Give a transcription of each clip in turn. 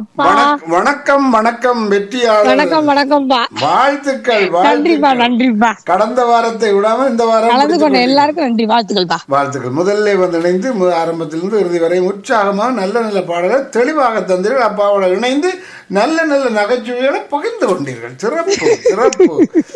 அப்பா வணக்- வணக்கம் வணக்கம் வெற்றியாளர் வணக்கம் வணக்கம்ப்பா வாழ்த்துக்கள் நன்றிப்பா வாழ்த்துக்கள் நன்றிப்பா கடந்த வாரத்தை விடாம இந்த வாரம் கலந்து பிடித்துக் கொண்ட கொண்டீர்கள். எல்லாருக்கும் நன்றி வாழ்த்துக்கள்ப்பா வாழ்த்துக்கள் முதல்ல வந்து இணைந்து மு- ஆரம்பத்திலிருந்து இறுதி வரை உற்சாகமாக நல்ல நல்ல பாடல்கள் தெளிவாக தந்தீர்கள் அப்பாவோட இணைந்து நல்ல நல்ல நகைச்சுவைகளை பகிர்ந்து கொண்டீர்கள் சிறப்பு சிறப்பு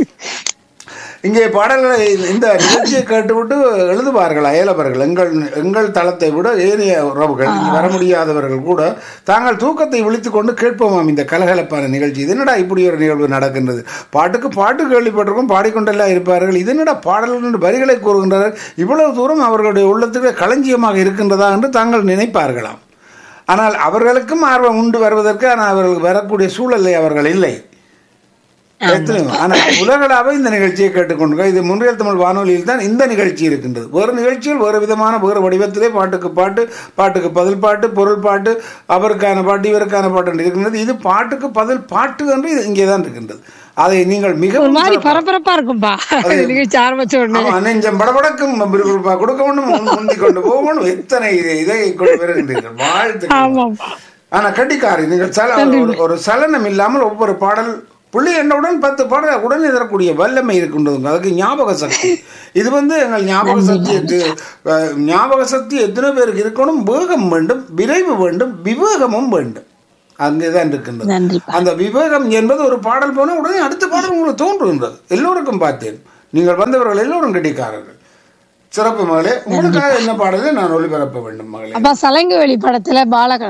இங்கே பாடல்களை இந்த நிகழ்ச்சியை கேட்டுவிட்டு எழுதுவார்கள் அயலவர்கள் எங்கள் எங்கள் தளத்தை விட ஏனைய உறவுகள் இங்கே வர முடியாதவர்கள் கூட தாங்கள் தூக்கத்தை விழித்துக் கொண்டு கேட்போமாம் இந்த கலகலப்பான நிகழ்ச்சி இது என்னடா இப்படி ஒரு நிகழ்வு நடக்கின்றது பாட்டுக்கு பாட்டு கேள்விப்பட்டிருக்கும் பாடிக்கொண்டெல்லாம் இருப்பார்கள் இது என்னடா பாடல்கள் என்று வரிகளை கூறுகின்றனர் இவ்வளவு தூரம் அவர்களுடைய உள்ளத்துக்கு களஞ்சியமாக இருக்கின்றதா என்று தாங்கள் நினைப்பார்களாம் ஆனால் அவர்களுக்கும் ஆர்வம் உண்டு வருவதற்கு ஆனால் அவர்களுக்கு வரக்கூடிய சூழலை அவர்கள் இல்லை எத்தனையோ ஆனால் உலகளாவ இந்த நிகழ்ச்சியை கேட்டுக்கொண்டு இது முன்றியல் தமிழ் வானொலியில் தான் இந்த நிகழ்ச்சி இருக்கின்றது வேறு நிகழ்ச்சியில் வேறு விதமான வேறு வடிவத்திலே பாட்டுக்கு பாட்டு பாட்டுக்கு பதில் பாட்டு பொருள் பாட்டு அவருக்கான பாட்டு இவருக்கான பாட்டு என்று இருக்கின்றது இது பாட்டுக்கு பதில் பாட்டு என்று இது இங்கே தான் இருக்கின்றது அதை நீங்கள் ஒரு மிகவும் மாதிரி பரபரப்பா இருக்கும்பா நிகழ்ச்சி ஆரம்பிச்ச உடனே ஆமா, நெஞ்சம் படபடக்கும் விறுவிறுப்பா கொடுக்க வேண்டும் முன் முந்தி கொண்டு போக வேண்டும் எத்தனை இதை- இதை கொண்டு வருகின்றீர்கள் வாழ்த்துக்கள் ஆமாப்பா ஆனா கட்டிக்காரி நீங்கள் சல ஒரு- ஒரு சலனம் இல்லாமல் ஒவ்வொரு பாடல் புள்ளி என்னவுடன் பத்து பாடல் உடனே தரக்கூடிய வல்லமை இருக்கின்றது அதுக்கு ஞாபக சக்தி இது வந்து எங்கள் ஞாபக சக்தி எத்து- அஹ், ஞாபக சக்தி எத்தனை பேருக்கு இருக்கணும் வேகம் வேண்டும் விரைவு வேண்டும் விவேகமும் வேண்டும் அங்கேதான் இருக்கின்றது நன்றிப்பா அந்த விவேகம் என்பது ஒரு பாடல் போன உடனே அடுத்த பாடல் உங்களுக்கு தோன்றுகின்றது எல்லோருக்கும் பார்த்தேன் நீங்கள் வந்தவர்கள் எல்லோரும் கட்டிக்காரர்கள் சிறப்பு மகளே உங்களுக்காக என்ன பாடலை நான் ஒளிபரப்ப வேண்டும் மகளே அப்பா சலங்குவெளி படத்துல பாலக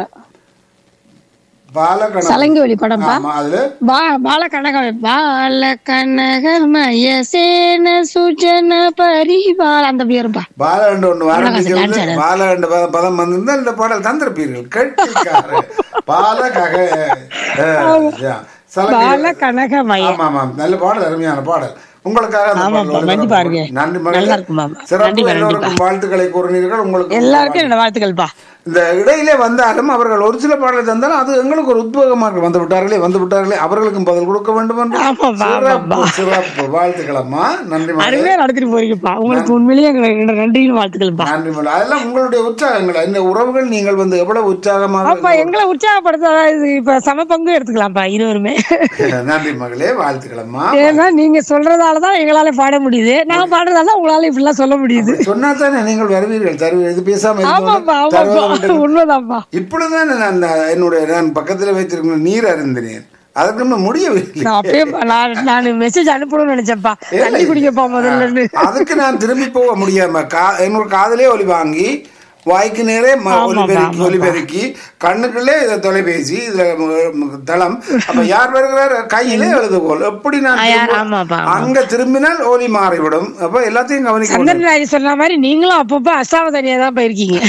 பாலகணம் சலங்குவெளி படம்பா ஆமா அதுல பா பாலகனக பாலகனகர்மய சேன சுஜன பரிவார அந்த பேருப்பா பாலகண்ட ஒன்று கமலஹாசன் dance ஆரம்பிக்கிறது பாலகண்ட பதம் பதம் வந்திருந்தா இந்த பாடல் தந்திருப்பீர்கள் கட்டிக்கார பாலகக அஹ், யா. சலங்கை- பாலகனகமய ஆமா ஆமா நல்ல பாடல் அருமையான பாடல் உங்களுக்காக அந்த ஆமாப்பா, பாடல் நன்றி ஒளிபரப்பு பாருங்க. நன்றி நல்லா மகளே இருக்கும் மாமா. சிறப்பு நன்றிப்பா, எல்லோருக்கும் வாழ்த்துக்களை கூறினீர்கள் உங்களுக்கு எல்லாருக்கும் என்னோட வாழ்த்துக்கள்ப்பா இந்த இடையிலே வந்தாலும் அவர்கள் ஒரு சில பாடலை தந்தாலும் அது எங்களுக்கு ஒரு உத்வேகமாக வந்து விட்டார்களே வந்து விட்டார்களே அவர்களுக்கும் பதில் கொடுக்க வேண்டும் என்று ஆமாப்பா, சிறப்பு சிறப்பு வாழ்த்துக்களம்மா நன்றி மகளே. அருமையா நடத்திட்டு போறீங்கப்பா உங்களுக்கு உண்மையிலேயே எங்களுக்கு என்னோட நன்றியும் வாழ்த்துக்கள்ப்பா நன்றி மகளே. அதெல்லாம் உங்களுடைய உற்சாகங்கள் இந்த உறவுகள் நீங்கள் வந்து எவ்வளவு உற்சாகமாக அப்பா எங்களை உற்சாகப்படுத்த இது இப்ப சம பங்கு எடுத்துக்கலாம்ப்பா இருவருமே நன்றி மகளே வாழ்த்துக்களம்மா ஏன்னா நீங்க சொல்றதாலதான் எங்களால பாட முடியுது நான் பாடுறதால உங்களால இப்படிலாம் சொல்ல முடியுது சொன்னா தானே நீங்கள் வருவீர்கள் தருவீர்கள் இது பேசாம ஆமாப்பா இருந்தோம். தருவதை ஆமாப்பா விட்டு- உண்மைதான்ப்பா இப்பொழுதுதான் நான் நான் என்னுடைய நான் பக்கத்தில் வைத்திருக்கிற நீர் அருந்தினேன் அதற்கு இன்னும் முடியவில்லை நான் அப்படியே நான் நான் மெசேஜ் அனுப்பணும்னு நினைச்சேன்ப்பா தண்ணி குடிக்கப்பா முதல்ல இருந்து அதுக்கு நான் திரும்பி போக முடியாம கா என்னோட காதலே ஒலி வாங்கி வாய்க்கு நேரே ம- ஒலிபெருக்கி ஒலிபெருக்கி கண்ணுக்குள்ளே இதை தொலைபேசி இதுல ம- ம- தளம் அப்ப யார் வருகிறார் கையிலே எழுதுகோல் எப்படி நான் ஆ, யார்- திரும்ப- ஆமாப்பா, அங்க திரும்பினால் ஒலி மாறிவிடும் அப்ப எல்லாத்தையும் கவனிக்க சந்தன் ராஜ் சொன்ன மாதிரி நீங்களும் அப்பப்போ அஷ்டாவதானியா தான் போயிருக்கீங்க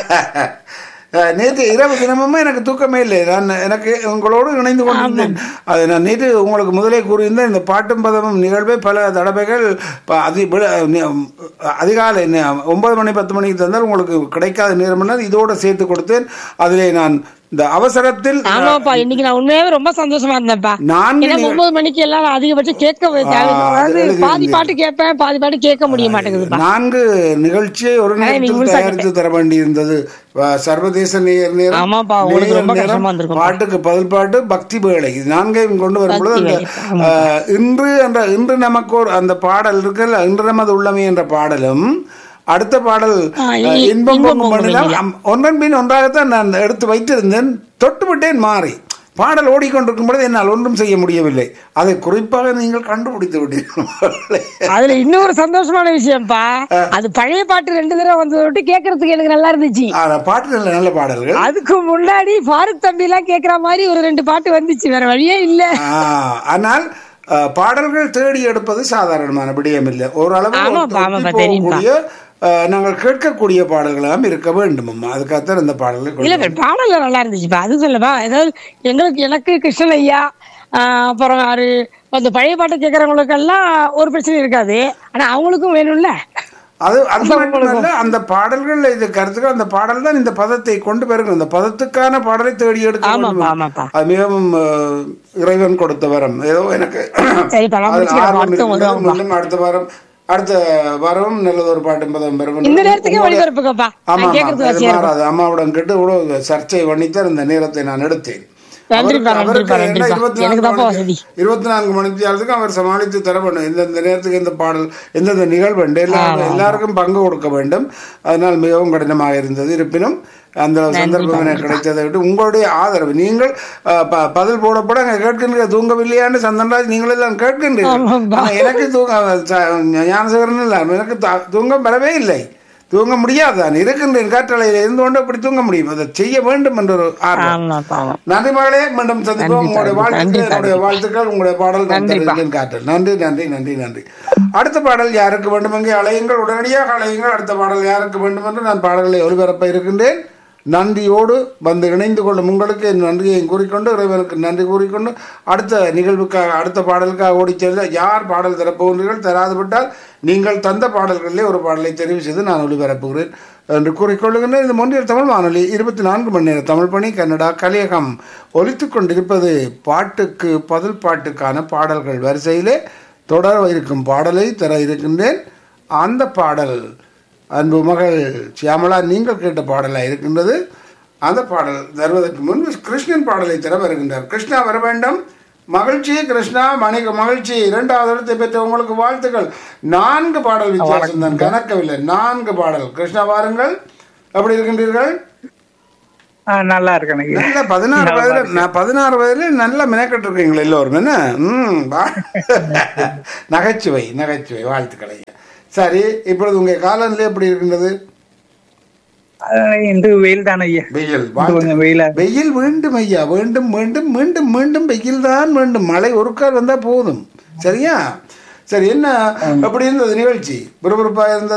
அஹ், நேற்று இரவு தினமுமே எனக்கு தூக்கமே இல்லை நான் எனக்கு உங்களோடு இணைந்து கொண்டிருந்தேன் அது நான் நேற்று உங்களுக்கு முதலே கூறியிருந்தேன் இந்த பாட்டும் பதமும் நிகழ்வை பல தடவைகள் ப- அதி விட- நி- அதிகாலை நி- ஒன்பது மணி பத்து மணிக்கு தந்தால் உங்களுக்கு கிடைக்காத நேரம் இதோடு சேர்த்து கொடுத்தேன் அதிலே நான் இந்த அவசரத்தில் ஆமாப்பா இன்னைக்கு நான் உண்மையாவே ரொம்ப சந்தோஷமா இருந்தேன்ப்பா நான்கு ஏன்னா நிக- ஒன்பது மணிக்கு எல்லாம் அதிகபட்சம் கேட்க தேவை அதாவது எழுதி பாதி இருந்தேன். பாட்டு கேட்பேன் பாதி பாட்டு கேட்க முடிய மாட்டேங்குதுப்பா நான்கு நிகழ்ச்சியை ஒரு நீங்க நேரத்தில் முழுசா தயாரித்து தர வேண்டியிருந்தது வ- சர்வதேச நேர் நேரம் ஆமாப்பா, உங்களுக்கு நேயர் ரொம்ப நேரம், கஷ்டமா இருந்திருக்கும். பாட்டுக்கு பதில் பாட்டு பக்தி வேலை இது நான்கையும் கொண்டு வரும்பொழுது அந்த வேலை, அஹ், இன்று என்ற இன்று நமக்கு ஒரு அந்த பாடல் இருக்குல்ல இன்று நமது உள்ளமே என்ற பாடலும் அடுத்த பாடல் ஆ, அஹ், இ- இன்பம் இன்பம் பொங்கும் பொங்கும் பண்ணினால் வெண்ணிலா. அம்- ஒன்றன் பின் ஒன்றாகத்தான் நான் எடுத்து வைத்திருந்தேன் தொட்டுவிட்டேன் மாறி பாடல் ஓடிக்கொண்டிருக்கும் பொழுது என்னால் ஒன்றும் செய்ய முடியவில்லை அதை குறிப்பாக நீங்கள் கண்டுபிடித்து விட்டீர்கள் அதுல இன்னொரு சந்தோஷமான விஷயம்ப்பா அது பழைய பாட்டு ரெண்டு தடவை வந்ததை விட்டு கேட்கறதுக்கு எனக்கு நல்லா இருந்துச்சு ஆனா, பாட்டு நல்ல நல்ல பாடல்கள் அதுக்கு முன்னாடி ஃபாரூக் தம்பி எல்லாம் கேக்குற மாதிரி ஒரு ரெண்டு பாட்டு வந்துச்சு வேற வழியே இல்ல ஆ, ஆனால் அ, பாடல்கள் தேடி எடுப்பது சாதாரணமான விடயம் இல்லை ஓரளவு ஆமாப்பா, ஒத்து ஆமாப்பா, போகக்கூடிய அ, நாங்கள் கேட்கக்கூடிய பாடல்களாம் இருக்க வேண்டும் அம்மா அதுக்காகத்தான் இந்த பாடல்கள் கொண்டு இல்ல வேற பாடல்ல நல்லா இருந்துச்சுப்பா அது சொல்லப்பா ஏதாவது எங்களுக்கு எனக்கு கிருஷ்ணன் ஐயா ஆஹ் அப்புறம் யாரு அந்த பழைய பாட்டு கேட்கறவங்களுக்கு எல்லாம் ஒரு பிரச்சனையும் இருக்காது ஆனா அவங்களுக்கும் வேணும்ல அது அது மட்டுமல்ல அந்த பாடல்கள் இது கருத்துக்கள் அந்த பாடல் தான் இந்த பதத்தை கொண்டு வருகிறது அந்த பதத்துக்கான பாடலை தேடி எடுக்க ஆமாப்பா வேண்டும் ஆமாப்பா அது மிகவும் அ, இறைவன் கொடுத்த வரம் ஏதோ எனக்கு சரிப்பா நான் அதில் முடிச்சுக்கிறேன் ஆர்வம் அடுத்த இருக்கிறது. வருவாங்கப்பா மீண்டும் அடுத்த வாரம் அடுத்த வாரமும் நல்லதொரு பாட்டும் பதம் பெறும் இந்த நேரத்துக்கே ஒளிபரப்புக்கப்பா ஆமா நான் கேட்கறது ஆமா, வசதியா இருக்கும் மாறாது அம்மாவுடன் கேட்டு இவ்வளவு சர்ச்சை பண்ணித்தான் இந்த நேரத்தை நான் எடுத்தேன் நன்றிப்பா அவருக்கு- நன்றிப்பா அவருக்கு என்ன நன்றிப்பா இருபத்தி எனக்கு நான்கு தான்ப்பா மணி- வசதி இருபத்தி நான்கு மணித்தியாலத்துக்கு அவர் சமாளித்து தர வேண்டும் எந்தெந்த நேரத்துக்கு எந்த பாடல் எந்தெந்த நிகழ்வு உண்டு எல்லாருக்கும் எல்லாருக்கும் பங்கு கொடுக்க வேண்டும் அதனால் மிகவும் கடினமாக இருந்தது இருப்பினும் அந்த சந்தர்ப்பம் எனக்கு கிடைத்ததை விட்டு உங்களுடைய ஆதரவு நீங்கள் அஹ், ப- பதில் போடப்பட அங்கே கேட்கின்ற தூங்கவில்லையான்னு சந்தன்ராஜ் நீங்கள் எல்லாம் கேட்கின்றீர்கள் ஆமாம்பா. ஆனா எனக்கு தூங்க ச- ஞானசேகரன் இல்லை எனக்கு த- தூங்கம் வரவே இல்லை தூங்க முடியாது நான் இருக்கின்றேன் காற்றலையில் இருந்து கொண்டு அப்படி தூங்க முடியும் அதை செய்ய வேண்டும் என்ற ஒரு ஆர்வம் ஆமாப்பா ஆமா நன்றி மகளே மீண்டும் சந்திப்போம் உங்களுடைய வாழ்த்துக்கள் நன்றிப்பா. என்னுடைய வாழ்த்துக்கள் உங்களுடைய பாடல் நான் நன்றிப்பா. தருகிறேன் காற்றல் நன்றி நன்றி நன்றி நன்றி அடுத்த பாடல் யாருக்கு வேண்டும் எங்கே அலையுங்கள் உடனடியாக அலையுங்கள் அடுத்த பாடல் யாருக்கு வேண்டும் என்று நான் பாடல்களை ஒளிபரப்ப இருக்கின்றேன் நன்றியோடு வந்து இணைந்து கொள்ளும் உங்களுக்கு என் நன்றியை கூறிக்கொண்டு இறைவனுக்கு நன்றி கூறிக்கொண்டு அடுத்த நிகழ்வுக்காக அடுத்த பாடலுக்காக ஓடிச் செல்ல யார் பாடல் தரப்போகிறீர்கள் தராது விட்டால் நீங்கள் தந்த பாடல்களிலே ஒரு பாடலை தெரிவு செய்து நான் ஒளிபரப்புகிறேன் என்று கூறிக்கொள்ளுகின்றேன் இந்த மொன்றியல் தமிழ் வானொலி இருபத்தி நான்கு மணி நேர தமிழ் பணி கன்னடா கலியகம் ஒலித்துக் கொண்டிருப்பது பாட்டுக்கு பதில் பாட்டுக்கான பாடல்கள் வரிசையிலே தொடர இருக்கும் பாடலை தர இருக்கின்றேன் அந்த பாடல் அன்பு மகள் சியாமலா நீங்கள் கேட்ட பாடலாக இருக்கின்றது அந்த பாடல் தருவதற்கு முன்பு கிருஷ்ணன் பாடலை தர வருகின்றார் கிருஷ்ணா வர வேண்டும் மகிழ்ச்சி கிருஷ்ணா மணிக்கு மகிழ்ச்சி இரண்டாவது இடத்தை பெற்ற உங்களுக்கு வாழ்த்துக்கள் நான்கு பாடல் வித்தியாசம் தான் கணக்கவில்லை நான்கு பாடல் கிருஷ்ணா வாருங்கள் எப்படி இருக்கின்றீர்கள் ஆ, நல்லா இருக்கேன் ஐயா. நல்ல பதினாறு வயதுல நான் பதினாறு வயதுல நல்லா மெனக்கட்டு இருக்கீங்களா எல்லோரும் என்ன ம் வா- நகைச்சுவை நகைச்சுவை வாழ்த்துக்கள் ஐயா சரி இப்பொழுது உங்க காலநிலை எப்படி இருக்கின்றது ஆ, இன்று வெயில் தானே ஐயா வெயில் இன்று வாழ்த்து- கொஞ்சம் வெயிலா இருக்கு. வெயில் வேண்டும் ஐயா வேண்டும் வேண்டும் மீண்டும் மீண்டும் வெயில் தான் வேண்டும் மழை ஒரு கால் வந்தா போதும் சரியா சரி என்ன எப்படி இருந்தது நிகழ்ச்சி விறுவிறுப்பா இருந்தது